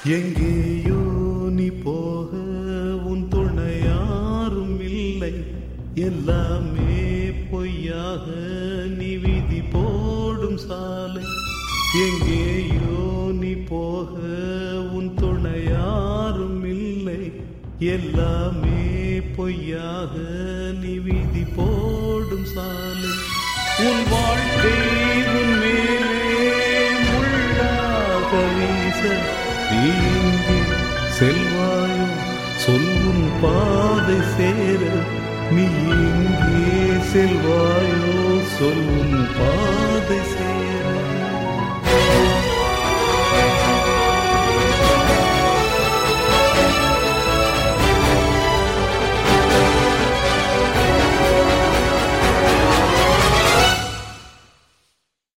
எங்கேயோ நீ போக உன் துணை யாரும் இல்லை எல்லாமே பொய்யாக நீ விதி போடும் சாலை எங்கேயோ நீ போக உன் துணை யாரும் இல்லை எல்லாமே பொய்யாக நீ விதி போடும் சாலை உன் வாழ்க்கை உன் மேலே முள்ளாக வீச நீ எங்கே செல்வாயோ சொல்லும் பாதை சேர நீ எங்கே செல்வாயோ சொல்லும் பாதை சேர